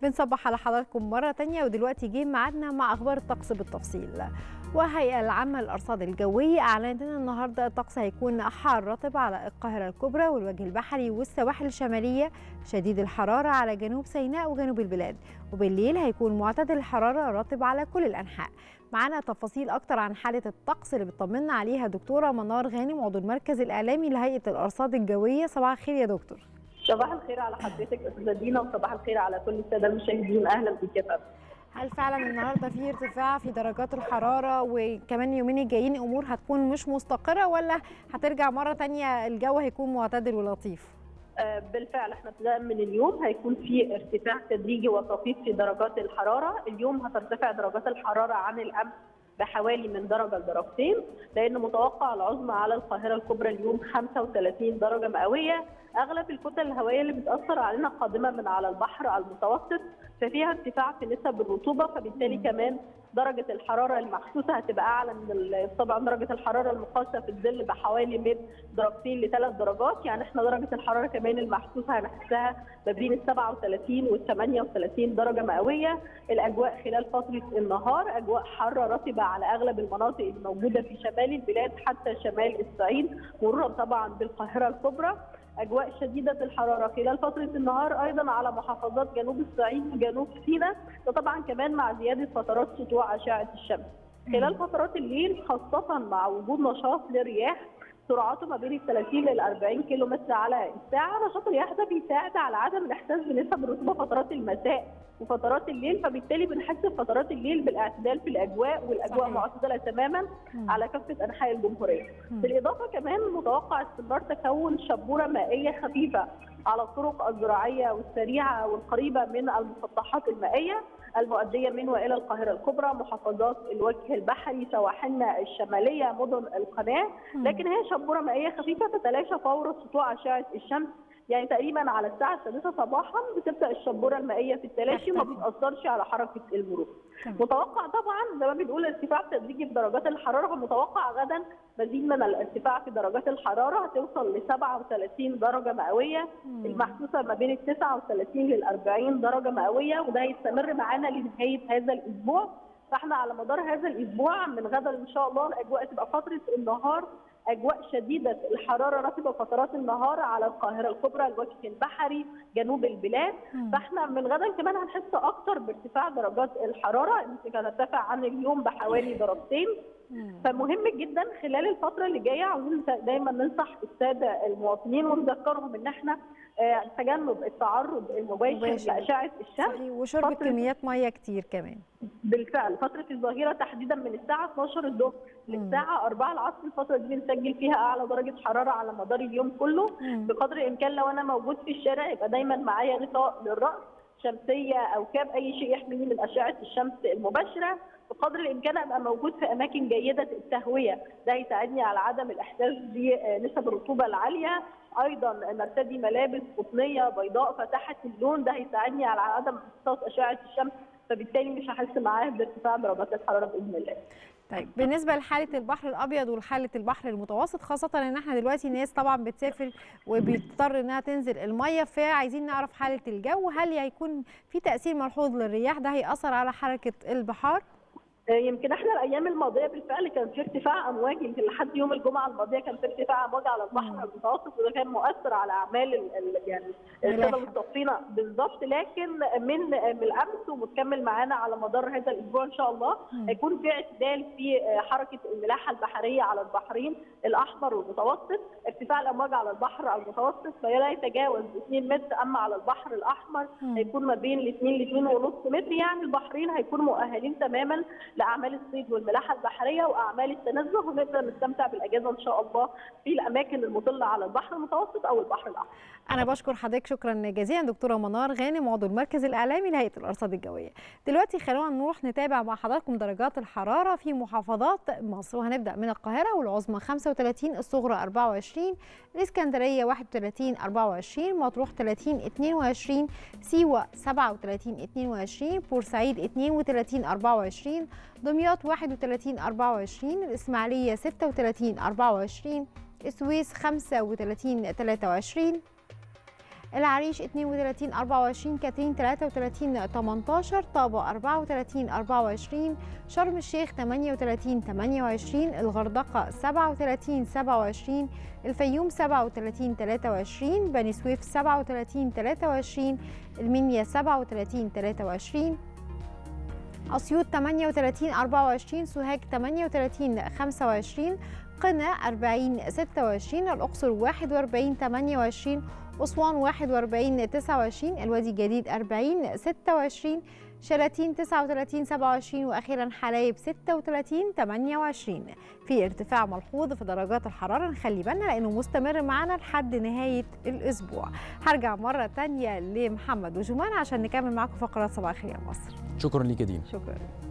بنصبح على حضراتكم مرة تانية ودلوقتي جه ميعادنا مع أخبار الطقس بالتفصيل وهيئة العامة للأرصاد الجوية أعلنت أن النهاردة الطقس هيكون حار رطب على القاهرة الكبرى والوجه البحري والسواحل الشمالية شديد الحرارة على جنوب سيناء وجنوب البلاد وبالليل هيكون معتدل الحرارة رطب على كل الأنحاء معانا تفاصيل أكتر عن حالة الطقس اللي بتطمنا عليها دكتورة منار غانم عضو المركز الإعلامي لهيئة الأرصاد الجوية صباح الخير يا دكتور صباح الخير على حضرتك استاذه دينا وصباح الخير على كل الساده المشاهدين اهلا بك يا فندم هل فعلا النهارده في ارتفاع في درجات الحراره وكمان يومين الجايين امور هتكون مش مستقره ولا هترجع مره تانية الجو هيكون معتدل ولطيف؟ آه، بالفعل احنا ابتداء من اليوم هيكون في ارتفاع تدريجي وطفيف في درجات الحراره، اليوم هترتفع درجات الحراره عن الامس بحوالي من درجه لدرجتين لان متوقع العظمى على القاهره الكبرى اليوم 35 درجه مئويه اغلب الكتل الهوائيه اللي بتاثر علينا قادمه من على البحر المتوسط ففيها ارتفاع في نسب الرطوبه فبالتالي كمان درجه الحراره المحسوسه هتبقى اعلى من طبعا درجه الحراره المقاسه في الظل بحوالي من درجتين لثلاث درجات يعني احنا درجه الحراره كمان المحسوسه هنحسها ما بين ال 37 وال 38 درجه مئويه الاجواء خلال فتره النهار اجواء حاره رطبه على اغلب المناطق الموجوده في شمال البلاد حتى شمال الصعيد مرورا طبعا بالقاهره الكبرى اجواء شديده الحراره خلال فتره النهار ايضا على محافظات جنوب الصعيد وجنوب سيناء وطبعا كمان مع زياده فترات سطوع اشعه الشمس خلال فترات الليل خاصه مع وجود نشاط للرياح سرعته ما بين ال 30 لل 40 كيلو متر على الساعه نشاط الرياح ده بيساعد على عدم الاحساس بنسب الرطوبه فترات المساء وفترات الليل فبالتالي بنحس في فترات الليل بالاعتدال في الاجواء والاجواء صحيح. معتدله تماما م. على كافه انحاء الجمهوريه. م. بالاضافه كمان متوقع استمرار تكون شبوره مائيه خفيفه على الطرق الزراعيه والسريعه والقريبه من المسطحات المائيه المؤديه من والى القاهره الكبرى محافظات الوجه البحري سواحلنا الشماليه مدن القناه لكن هي شبوره مائيه خفيفه تتلاشى فور سطوع اشعه الشمس يعني تقريبا على الساعه السادسه صباحا بتبدا الشبوره المائيه في التلاشي وما بتاثرش على حركه المرور. متوقع طبعا زي ما بنقول ارتفاع تدريجي في درجات الحراره ومتوقع غدا مزيد من الارتفاع في درجات الحراره هتوصل ل 37 درجه مئويه المحسوسه ما بين ال 39 لل 40 درجه مئويه وده هيستمر معانا لنهايه هذا الاسبوع فاحنا على مدار هذا الاسبوع من غدا ان شاء الله الاجواء تبقى فتره النهار اجواء شديده الحراره رطبه فترات النهار على القاهره الكبرى الوجه البحري جنوب البلاد مم. فاحنا من غدا كمان هنحس اكتر بارتفاع درجات الحراره يمكن هترتفع عن اليوم بحوالي درجتين فمهم جدا خلال الفتره اللي جايه عاوزين دايما ننصح الساده المواطنين ونذكرهم ان احنا تجنب التعرض المباشر لاشعه الشمس وشرب كميات ميه كتير كمان بالفعل فتره الظهيره تحديدا من الساعه 12 الظهر للساعه 4 العصر الفتره دي بنسجل فيها اعلى درجه حراره على مدار اليوم كله مم. بقدر الامكان لو انا موجود في الشارع يبقى دايما معايا غطاء للراس شمسيه او كاب اي شيء يحميني من اشعه الشمس المباشره بقدر الامكان ابقى موجود في اماكن جيده التهويه ده هيساعدني على عدم الاحساس بنسب الرطوبه العاليه ايضا نرتدي ملابس قطنيه بيضاء فاتحه اللون ده هيساعدني على عدم امتصاص اشعه الشمس فبالتالي مش هحس معاه بارتفاع درجات الحراره باذن الله. طيب بالنسبه لحاله البحر الابيض وحاله البحر المتوسط خاصه ان احنا دلوقتي ناس طبعا بتسافر وبيضطر انها تنزل الميه فعايزين نعرف حاله الجو هل هيكون في تاثير ملحوظ للرياح ده هياثر على حركه البحار؟ يمكن احنا الايام الماضيه بالفعل كان في ارتفاع امواج يمكن لحد يوم الجمعه الماضيه كان في ارتفاع امواج على البحر المتوسط وده كان مؤثر على اعمال يعني الساده المستضيفين بالظبط لكن من من الامس ومتكمل معانا على مدار هذا الاسبوع ان شاء الله هيكون في اعتدال في حركه الملاحه البحريه على البحرين الاحمر والمتوسط ارتفاع الامواج على البحر المتوسط فلا يتجاوز 2 متر اما على البحر الاحمر هيكون ما بين ال 2 ل 2.5 متر يعني البحرين هيكونوا مؤهلين تماما لاعمال الصيد والملاحه البحريه واعمال التنزه ونقدر نستمتع بالاجازه ان شاء الله في الاماكن المطله على البحر المتوسط او البحر الاحمر. انا بشكر حضرتك شكرا جزيلا دكتوره منار غانم عضو المركز الاعلامي لهيئه الارصاد الجويه. دلوقتي خلونا نروح نتابع مع حضراتكم درجات الحراره في محافظات مصر وهنبدا من القاهره والعظمى 35 الصغرى 24 الاسكندريه 31 24 مطروح 30 22 سيوه 37 22 بورسعيد 32 24 دمياط 31 24 الإسماعيلية 36 24 السويس 35 23 العريش 32 24 كاترين 33 18 طابة 34 24 شرم الشيخ 38 28 الغردقة 37 27 الفيوم 37 23 بني سويف 37 23 المنيا 37 23 أسيوط 38 24 سوهاج 38 25 قنا 40 26 الأقصر 41 28 أسوان 41 29 الوادي الجديد 40 26 شلاتين 39 27 واخيرا حلايب 36 28 في ارتفاع ملحوظ في درجات الحراره نخلي بالنا لانه مستمر معانا لحد نهايه الاسبوع هرجع مره تانية لمحمد وجمان عشان نكمل معاكم فقرات صباح الخير يا مصر شكرا ليك يا دينا شكرا